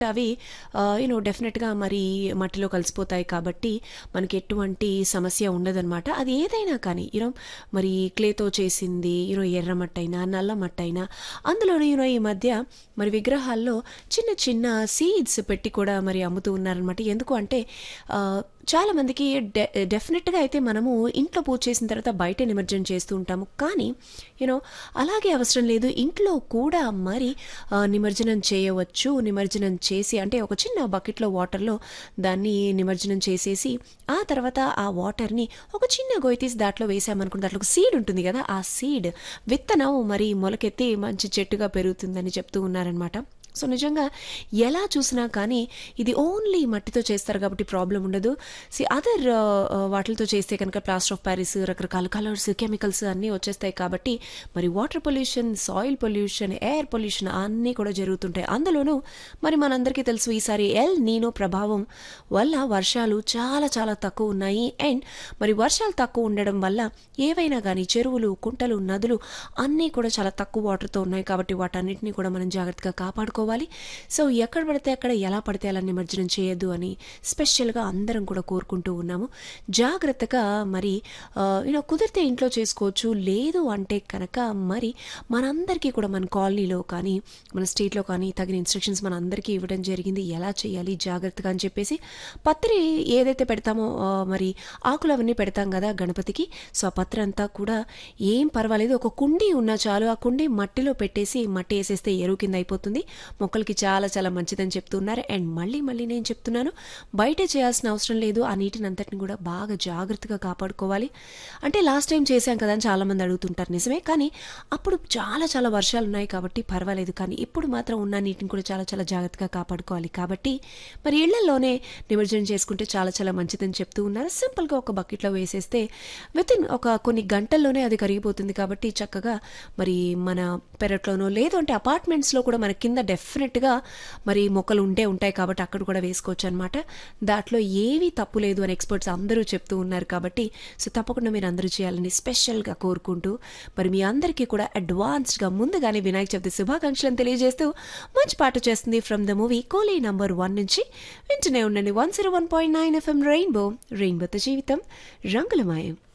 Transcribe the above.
అవి యూనో డెఫినెట్‌గా మరి మట్టిలో కలిసిపోతాయి కాబట్టి మనకి ఎటువంటి సమస్య ఉండదనమాట. అది ఏదైనా కానీ యూనో మరి క్లేతో చేసింది, యూనో ఎర్ర మట్టైనా, నల్ల మట్టైనా అందులోను యూనో ఈ మధ్య మరి విగ్రహాల్లో చిన్న చిన్న సీడ్స్ పెట్టి కూడా మరి అమ్ముతూ ఉన్నారనమాట. ఎందుకు అంటే ఆహ్, చాలామందికి డె డెఫినెట్‌గా అయితే మనము ఇంట్లో పూజ చేసిన తర్వాత బయటే నిమజ్జనం చేస్తూ ఉంటాము. కానీ యూనో అలాగే అవసరం లేదు. ఇంట్లో కూడా మరి ఆహ్, నిమజ్జనం చేయవచ్చు. నిమజ్జనం చేసి అంటే ఒక చిన్న బకెట్‌లో వాటర్‌లో దాన్ని నిమజ్జనం చేసేసి ఆ తర్వాత ఆ వాటర్‌ని ఒక చిన్న గొయ్యి తీసి దాంట్లో వేసామనుకోండి దాంట్లో ఒక సీడ్ ఉంటుంది గదా! ఆ సీడ్ విత్తనం మరి మొలకెత్తి మంచి చెట్టుగా పెరుగుతుందని చెప్తూ ఉన్నారనమాట. సో, నిజంగా ఎలా చూసినా కానీ ఇది ఓన్లీ మట్టితో చేస్తారు కాబట్టి ప్రాబ్లమ్ ఉండదు. సీ అదర్ ఆహ్, వాటిలతో చేస్తే కనుక ప్లాస్టర్ ఆఫ్ పారిస్ రకరకాల కలర్స్, కెమికల్స్ అన్నీ వచ్చేస్తాయి కాబట్టి మరి water pollution, soil pollution, air pollution అన్నీ కూడా జరుగుతుంటాయి. అందులోనూ మరి మనందరికీ తెలుసు ఈసారి ఎల్ నీనో ప్రభావం వల్ల వర్షాలు చాలా చాలా తక్కువ ఉన్నాయి. అండ్ మరి వర్షాలు తక్కువ ఉండడం వల్ల ఏవైనా గానీ చెరువులు, కుంటలు, నదులు అన్నీ కూడా చాలా తక్కువ వాటర్‌తో ఉన్నాయి కాబట్టి వాటన్నిటిని కూడా మనం జాగ్రత్తగా కాపాడుకోవాలి. సో, ఎక్కడ పడితే అక్కడ ఎలా పడితే అలా నిమజ్జనం చేయొద్దు అని స్పెషల్‌గా అందరం కూడా కోరుకుంటూ ఉన్నాము. జాగ్రత్తగా మరి ఆహ్, యూనో కుదిరితే ఇంట్లో చేసుకోవచ్చు. లేదు అంటే కనుక మరి మనందరికీ కూడా మన కాలనీలో కానీ, మన స్టేట్‌లో కానీ తగిన ఇన్‌స్ట్రక్షన్స్ మనందరికీ ఇవ్వడం జరిగింది. ఎలా చేయాలి జాగ్రత్తగా అని చెప్పేసి. పత్రి ఏదైతే పెడతామో ఆహ్, మరి ఆకులు అవన్నీ పెడతాం గదా గణపతికి. సో, ఆ పత్రి అంతా కూడా ఏం పర్వాలేదు. ఒక కుండీ ఉన్నా చాలు. ఆ కుండీ మట్టిలో పెట్టేసి మట్టి ఏసేస్తే ఎరువు కింద అయిపోతుంది. మొక్కలకి చాలా చాలా మంచిదని చెప్తూ ఉన్నారు. అండ్ మళ్ళీ మళ్ళీ నేను చెప్తున్నాను. బయటే చేయాల్సిన అవసరం లేదు. ఆ నీటిని అంతటిని కూడా బాగా జాగ్రత్తగా కాపాడుకోవాలి. అంటే లాస్ట్ టైమ్ చేశాం కదా అని చాలామంది అడుగుతుంటారు. నిజమే. కానీ అప్పుడు చాలా చాలా వర్షాలున్నాయి కాబట్టి పర్వాలేదు. కానీ ఇప్పుడు మాత్రం ఉన్న నీటిని కూడా చాలా చాలా జాగ్రత్తగా కాపాడుకోవాలి. కాబట్టి మరి ఇళ్లల్లోనే నిమజ్జనం చేసుకుంటే చాలా చాలా మంచిదని చెప్తూ ఉన్నారు. సింపుల్‌గా ఒక బకెట్‌లో వేసేస్తే వితిన్ ఒక కొన్ని గంటల్లోనే అది కరిగిపోతుంది కాబట్టి చక్కగా మరి మన పెరట్లోనో లేదు అంటే అపార్ట్మెంట్స్‌లో కూడా మన కింద డెఫినెట్‌గా మరి మొక్కలు ఉంటే ఉంటాయి కాబట్టి అక్కడ కూడా వేసుకోవచ్చనమాట. దాంట్లో ఏవి తప్పు లేదు అని ఎక్స్‌పర్ట్స్ అందరూ చెప్తూ ఉన్నారు కాబట్టి సో, తప్పకుండా మీరందరూ చేయాలని స్పెషల్‌గా కోరుకుంటూ మరి మీ అందరికీ కూడా అడ్వాన్స్డ్‌గా ముందుగానే వినాయక చవితి శుభాకాంక్షలను తెలియజేస్తూ మంచి పాట చేస్తుంది from the movie Coolie number 1 నుంచి వింటూనే ఉండండి 101.9 ఎఫ్ఎం రెయిన్బో రెయిన్బోతో జీవితం రంగులమయం.